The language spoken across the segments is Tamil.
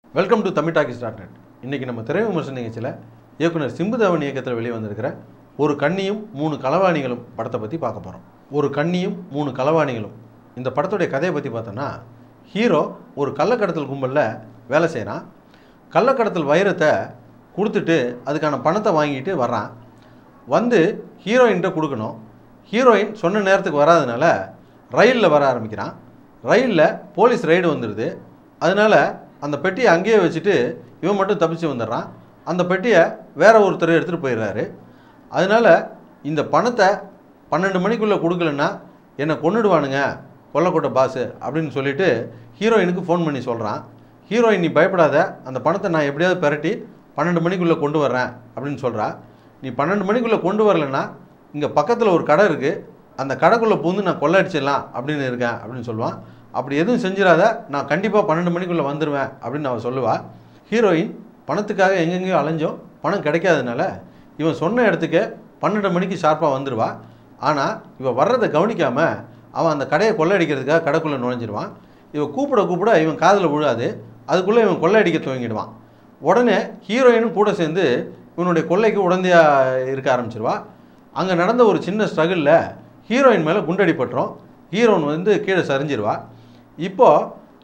welcome to Tamil Talkies dot net இன்றைக்கி நம்ம திரை விமர்சன நிகழ்ச்சியில் இயக்குனர் சிம்புதவன் இயக்கத்தில் வெளியே வந்திருக்கிற ஒரு கண்ணியும் மூணு களவாணிகளும் படத்தை பற்றி பார்க்க போகிறோம் ஒரு கண்ணியும் மூணு களவாணிகளும் இந்த படத்துடைய கதையை பற்றி பார்த்தோன்னா ஹீரோ ஒரு கள்ளக்கடத்தல் கும்பலில் வேலை செய்கிறான் கள்ளக்கடத்தல் வைரத்தை கொடுத்துட்டு அதுக்கான பணத்தை வாங்கிட்டு வர்றான் வந்து ஹீரோயின்கிட்ட கொடுக்கணும் ஹீரோயின் சொன்ன நேரத்துக்கு வராதனால ரயிலில் வர ஆரம்பிக்கிறான் ரயிலில் போலீஸ் ரைடு வந்துடுது அதனால அந்த பெட்டியை அங்கேயே வச்சுட்டு இவன் மட்டும் தப்பிச்சு வந்துடுறான் அந்த பெட்டியை வேற ஒருத்தர் எடுத்துகிட்டு போயிடுறாரு அதனால இந்த பணத்தை பன்னெண்டு மணிக்குள்ளே கொடுக்கலன்னா என்னை கொன்னுடுவானுங்க கொல்லக்கோட்டை பாஸு அப்படின்னு சொல்லிட்டு ஹீரோயினுக்கு ஃபோன் பண்ணி சொல்கிறான் ஹீரோயின் நீ பயப்படாத அந்த பணத்தை நான் எப்படியாவது பெரட்டி பன்னெண்டு மணிக்குள்ளே கொண்டு வர்றேன் அப்படின்னு சொல்கிறா நீ பன்னெண்டு மணிக்குள்ளே கொண்டு வரலன்னா இங்கே பக்கத்தில் ஒரு கடை இருக்குது அந்த கடைக்குள்ளே பூந்து நான் கொள்ளடிச்சிடலாம் அப்படின்னு இருக்கேன் அப்படின்னு சொல்லுவான் அப்படி எதுவும் செஞ்சிடாத நான் கண்டிப்பாக பன்னெண்டு மணிக்குள்ளே வந்துடுவேன் அப்படின்னு அவன் சொல்லுவாள் ஹீரோயின் பணத்துக்காக எங்கெங்கேயோ அலைஞ்சோம் பணம் கிடைக்காதனால இவன் சொன்ன இடத்துக்கு பன்னெண்டு மணிக்கு ஷார்ப்பாக வந்துடுவா ஆனால் இவன் வர்றதை கவனிக்காமல் அவன் அந்த கடையை கொள்ளையடிக்கிறதுக்காக கடைக்குள்ளே நுழைஞ்சிடுவான் இவன் கூப்பிட கூப்பிட இவன் காதில் விழாது அதுக்குள்ளே இவன் கொள்ளையடிக்க துவங்கிடுவான் உடனே ஹீரோயினும் கூட சேர்ந்து இவனுடைய கொள்ளைக்கு உடந்தையாக இருக்க ஆரம்பிச்சிருவா அங்கே நடந்த ஒரு சின்ன ஸ்ட்ரகிளில் ஹீரோயின் மேலே குண்டடிப்பட்டுரும் ஹீரோயின் வந்து கீழே சரிஞ்சிருவா இப்போது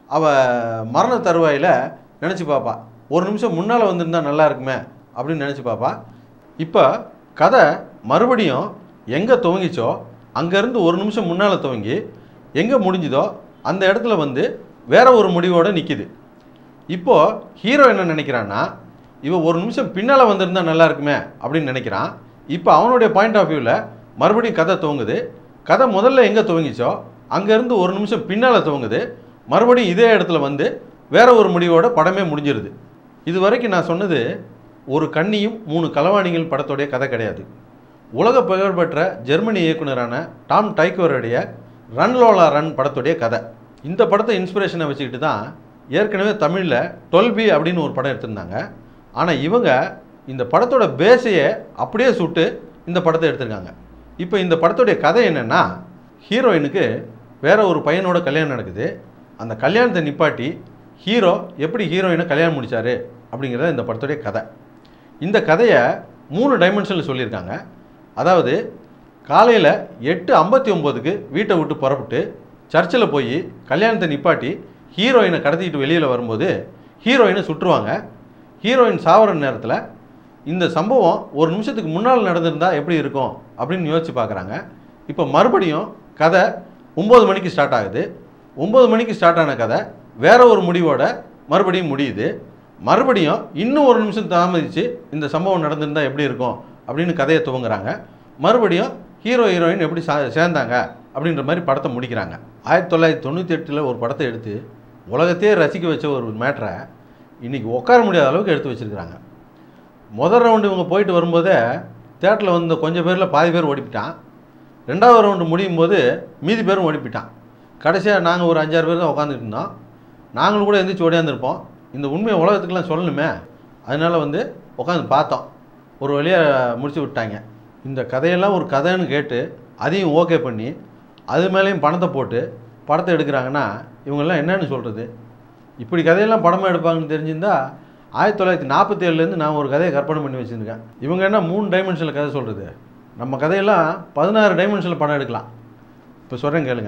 அவள் மரண தருவாயில் நினச்சி பார்ப்பா ஒரு நிமிஷம் முன்னால் வந்திருந்தா நல்லா இருக்குமே அப்படின்னு நினச்சி பார்ப்பா இப்போ கதை மறுபடியும் எங்கே துவங்கிச்சோ அங்கேருந்து ஒரு நிமிஷம் முன்னால் துவங்கி எங்கே முடிஞ்சுதோ அந்த இடத்துல வந்து வேற ஒரு முடிவோடு நிற்கிது இப்போது ஹீரோ என்ன நினைக்கிறான்னா இவன் ஒரு நிமிஷம் பின்னால் வந்திருந்தா நல்லா இருக்குமே அப்படின்னு நினைக்கிறான் இப்போ அவனுடைய பாயிண்ட் ஆஃப் வியூவில் மறுபடியும் கதை துவங்குது கதை முதல்ல எங்கே துவங்கிச்சோ அங்கேருந்து ஒரு நிமிஷம் பின்னால் துவங்குது மறுபடியும் இதே இடத்துல வந்து வேற ஒரு முடிவோட படமே முடிஞ்சிருது இது வரைக்கும் நான் சொன்னது ஒரு கன்னியும் மூணு களவாணிகள் படத்துடைய கதை கிடையாது உலக புகழ்பெற்ற ஜெர்மனி இயக்குனரான டாம் டைக்கோருடைய ரன் லோலா ரன் படத்துடைய கதை இந்த படத்தை இன்ஸ்பிரேஷனை வச்சுக்கிட்டு தான் ஏற்கனவே தமிழில் டுவெல் பி அப்படின்னு ஒரு படம் எடுத்திருந்தாங்க ஆனால் இவங்க இந்த படத்தோட பேஸையே அப்படியே சுட்டு இந்த படத்தை எடுத்திருக்காங்க இப்போ இந்த படத்துடைய கதை என்னென்னா ஹீரோயினுக்கு வேற ஒரு பையனோட கல்யாணம் நடக்குது அந்த கல்யாணத்தை நிப்பாட்டி ஹீரோ எப்படி ஹீரோயினை கல்யாணம் முடிச்சாரு அப்படிங்கிறத இந்த படத்துடைய கதை இந்த கதையை மூணு டைமென்ஷனில் சொல்லியிருக்காங்க அதாவது காலையில் எட்டு ஐம்பத்தி ஒம்போதுக்கு வீட்டை விட்டு புறப்பட்டு சர்ச்சில் போய் கல்யாணத்தை நிப்பாட்டி ஹீரோயினை கடத்திட்டு வெளியில் வரும்போது ஹீரோயினை சுற்றுவாங்க ஹீரோயின் சாவர நேரத்தில் இந்த சம்பவம் ஒரு நிமிஷத்துக்கு முன்னால் நடந்திருந்தா எப்படி இருக்கும் அப்படின்னு யோசிச்சு பார்க்குறாங்க இப்போ மறுபடியும் கதை ஒம்பது மணிக்கு ஸ்டார்ட் ஆகுது ஒம்பது மணிக்கு ஸ்டார்ட் ஆன கதை வேற ஒரு முடிவோட மறுபடியும் முடியுது மறுபடியும் இன்னும் ஒரு நிமிஷம் தாமதித்து இந்த சம்பவம் நடந்திருந்தா எப்படி இருக்கும் அப்படின்னு கதையை துவங்குறாங்க மறுபடியும் ஹீரோ ஹீரோயின் எப்படி சா சேர்ந்தாங்க அப்படின்ற மாதிரி படத்தை முடிக்கிறாங்க ஆயிரத்தி தொள்ளாயிரத்தி தொண்ணூற்றி எட்டில் ஒரு படத்தை எடுத்து உலகத்தையே ரசிக்க வச்ச ஒரு மேட்டரை இன்றைக்கி உட்கார முடியாத அளவுக்கு எடுத்து வச்சுருக்கிறாங்க முதல் ரவுண்டு இவங்க போயிட்டு வரும்போதே தேட்டரில் வந்த கொஞ்சம் பேரில் பாதி பேர் ஓடிப்பிட்டான் ரெண்டாவது ரவுண்டு முடியும் போது மீதி பேரும் ஓடிப்பிட்டான் கடைசியாக நாங்கள் ஒரு அஞ்சாறு பேர் தான் உட்காந்துட்டு இருந்தோம் நாங்களும் கூட எந்திரிச்சு ஓடியாந்துருப்போம் இந்த உண்மையை உலகத்துக்கெல்லாம் சொல்லணுமே அதனால் வந்து உட்காந்து பார்த்தோம் ஒரு வழியாக முடிச்சு விட்டாங்க இந்த கதையெல்லாம் ஒரு கதைன்னு கேட்டு அதையும் ஓகே பண்ணி அது மேலேயும் பணத்தை போட்டு படத்தை எடுக்கிறாங்கன்னா இவங்கெல்லாம் என்னன்னு சொல்கிறது இப்படி கதையெல்லாம் படமாக எடுப்பாங்கன்னு தெரிஞ்சிருந்தா ஆயிரத்தி தொள்ளாயிரத்தி நாற்பத்தி ஏழுலேருந்து நான் ஒரு கதையை கற்பனை பண்ணி வச்சுருக்கேன் இவங்க என்ன மூணு டைமென்ஷனில் கதை சொல்கிறது நம்ம கதையெல்லாம் பதினாறு டைமென்ஷனில் படம் எடுக்கலாம் இப்போ சொல்கிறேன் கேளுங்க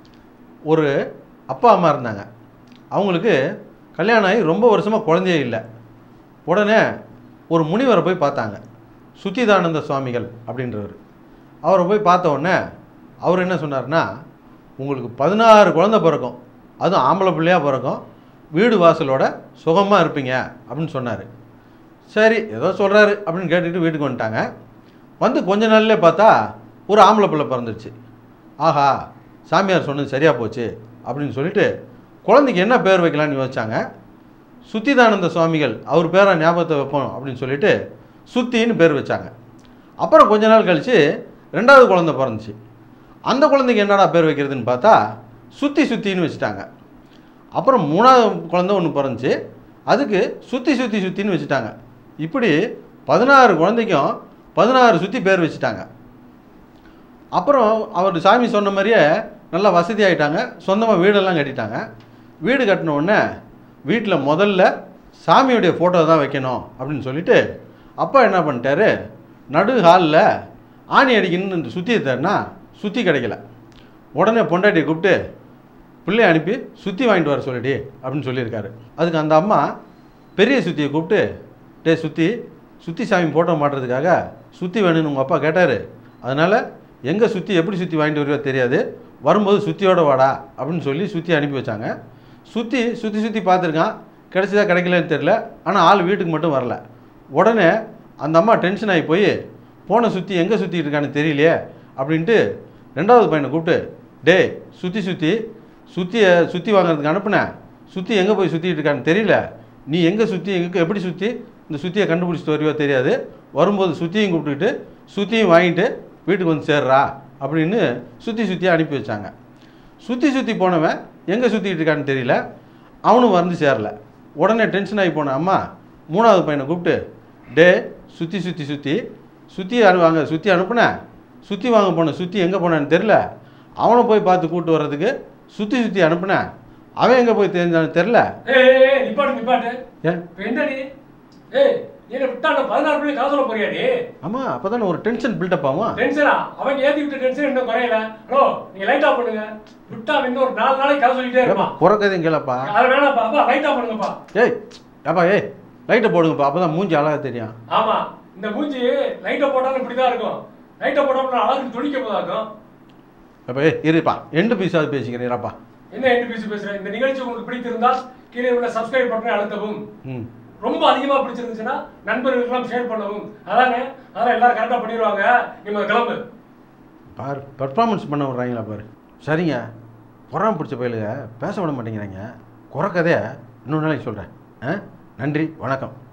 ஒரு அப்பா அம்மா இருந்தாங்க அவங்களுக்கு கல்யாணம் ஆகி ரொம்ப வருஷமாக குழந்தையே இல்லை உடனே ஒரு முனிவரை போய் பார்த்தாங்க சுத்திதானந்த சுவாமிகள் அப்படின்றவர் அவரை போய் பார்த்த உடனே அவர் என்ன சொன்னார்னா உங்களுக்கு பதினாறு குழந்தை பிறக்கும் அதுவும் ஆம்பளை பிள்ளையாக பிறக்கும் வீடு வாசலோட சுகமாக இருப்பீங்க அப்படின்னு சொன்னார் சரி ஏதோ சொல்கிறாரு அப்படின்னு கேட்டுட்டு வீட்டுக்கு வந்துட்டாங்க வந்து கொஞ்ச நாள்லயே பார்த்தா ஒரு ஆம்பளை பிள்ளை பிறந்துருச்சு ஆஹா சாமியார் சொன்னது சரியாக போச்சு அப்படின்னு சொல்லிட்டு குழந்தைக்கு என்ன பேர் வைக்கலாம்னு யோசிச்சாங்க சுத்திதானந்த சுவாமிகள் அவர் பேரை ஞாபகத்தை வைப்போம் அப்படின்னு சொல்லிட்டு சுத்தின்னு பேர் வச்சாங்க அப்புறம் கொஞ்ச நாள் கழித்து ரெண்டாவது குழந்தை பிறந்துச்சு அந்த குழந்தைக்கு என்னடா பேர் வைக்கிறதுன்னு பார்த்தா சுற்றி சுத்தின்னு வச்சுட்டாங்க அப்புறம் மூணாவது குழந்தை ஒன்று பிறந்துச்சு அதுக்கு சுற்றி சுற்றி சுற்றின்னு வச்சுட்டாங்க இப்படி பதினாறு குழந்தைக்கும் பதினாறு சுற்றி பேர் வச்சுட்டாங்க அப்புறம் அவர் சாமி சொன்ன மாதிரியே நல்லா வசதி ஆகிட்டாங்க சொந்தமாக வீடெல்லாம் கட்டிட்டாங்க வீடு கட்டின உடனே வீட்டில் முதல்ல சாமியுடைய ஃபோட்டோ தான் வைக்கணும் அப்படின்னு சொல்லிட்டு அப்பா என்ன பண்ணிட்டாரு நடு ஹாலில் ஆணி அடிக்கணும்னு சுற்றி தரனா சுற்றி கிடைக்கல உடனே பொண்டாட்டியை கூப்பிட்டு பிள்ளைய அனுப்பி சுற்றி வாங்கிட்டு வர சொல்லிடி அப்படின்னு சொல்லியிருக்காரு அதுக்கு அந்த அம்மா பெரிய சுத்தியை கூப்பிட்டு டே சுற்றி சுற்றி சாமி ஃபோட்டோ மாட்டுறதுக்காக சுற்றி வேணும்னு உங்கள் அப்பா கேட்டார் அதனால் எங்கே சுற்றி எப்படி சுற்றி வாங்கிட்டு வருவோ தெரியாது வரும்போது சுற்றியோட வாடா அப்படின்னு சொல்லி சுற்றி அனுப்பி வச்சாங்க சுற்றி சுற்றி சுற்றி பார்த்துருக்கான் கிடைச்சதா கிடைக்கலன்னு தெரில ஆனால் ஆள் வீட்டுக்கு மட்டும் வரல உடனே அந்த அம்மா டென்ஷன் ஆகி போய் போனை சுற்றி எங்கே சுற்றிட்டு இருக்கான்னு தெரியலையே அப்படின்ட்டு ரெண்டாவது பையனை கூப்பிட்டு டேய் சுற்றி சுற்றி சுற்றியை சுற்றி வாங்குறதுக்கு அனுப்புனேன் சுற்றி எங்கே போய் சுற்றிட்டு இருக்கான்னு தெரியல நீ எங்கே சுற்றி எங்கே எப்படி சுற்றி இந்த சுற்றியை கண்டுபிடிச்சிட்டு வருவியோ தெரியாது வரும்போது சுற்றியும் கூப்பிட்டுக்கிட்டு சுற்றியும் வாங்கிட்டு வீட்டுக்கு வந்து சேர்றா அப்படின்னு சுற்றி சுற்றி அனுப்பி வச்சாங்க சுற்றி சுற்றி போனவன் எங்கே சுற்றிட்டு இருக்கான்னு தெரியல அவனும் வந்து சேரல உடனே டென்ஷன் ஆகி போன அம்மா மூணாவது பையனை கூப்பிட்டு டே சுற்றி சுற்றி சுற்றி சுற்றி அனு வாங்க சுற்றி அனுப்புனேன் சுற்றி வாங்க போன சுற்றி எங்கே போனான்னு தெரில அவனை போய் பார்த்து கூப்பிட்டு வர்றதுக்கு சுற்றி சுற்றி அனுப்புனேன் அவன் எங்கே போய் தெரிஞ்சான்னு தெரில ஏய் ஏய், ஏய் நிப்பாட்டு நிப்பாட்டு ஏன் இப்ப என்ன நீ ஏய் நீ என்ன விட்டா நான் பதினாறு மணி கதை சொல்ல போறியா நீ ஆமாம் அப்போ தானே ஒரு டென்ஷன் பில்டப் ஆகும் டென்ஷனா அவங்க ஏத்தி விட்ட டென்ஷன் இன்னும் குறையல ஹலோ நீங்க லைட் ஆஃப் பண்ணுங்க விட்டா அவன் இன்னும் ஒரு நாலு நாளைக்கு கதை சொல்லிட்டே இருப்பான் குறைக்கதையும் கேளப்பா அது வேணாப்பா அப்பா லைட் ஆஃப் பண்ணுங்கப்பா ஏய் ஏப்பா ஏய் லைட்டை போடுங்கப்பா அப்போ தான் மூஞ்சி அழகாக தெரியும் ஆமா இந்த மூஞ்சி லைட்டை போட்டாலும் இப்படிதான் இருக்கும் லைட்டை போட்டோம்னா அழகு துடிக்க போதாக்கும் அப்போ ஏய் இருப்பா எண்டு பீஸாவது பேசிக்கிறீராப்பா என்ன என்ன பேசி பேசுறேன் இந்த நிகழ்ச்சி உங்களுக்கு பிடித்திருந்தால் கீழே உள்ள சப்ஸ்கிரைப் பட்டனை அழுத்தவும் ம் ரொம்ப அதிகமா பிடிச்சிருந்துச்சுன்னா நண்பர்களுக்கெல்லாம் ஷேர் பண்ணவும் அதானே அதெல்லாம் எல்லாரும் கரெக்டா பண்ணிடுவாங்க நீங்க கிளம்பு பார் பர்ஃபார்மன்ஸ் பண்ண விட்றாங்களா பாரு சரிங்க பொறாம பிடிச்ச பயிலுங்க பேச விட மாட்டேங்கிறாங்க குறைக்கதைய இன்னொரு நாளைக்கு சொல்கிறேன் ஆ நன்றி வணக்கம்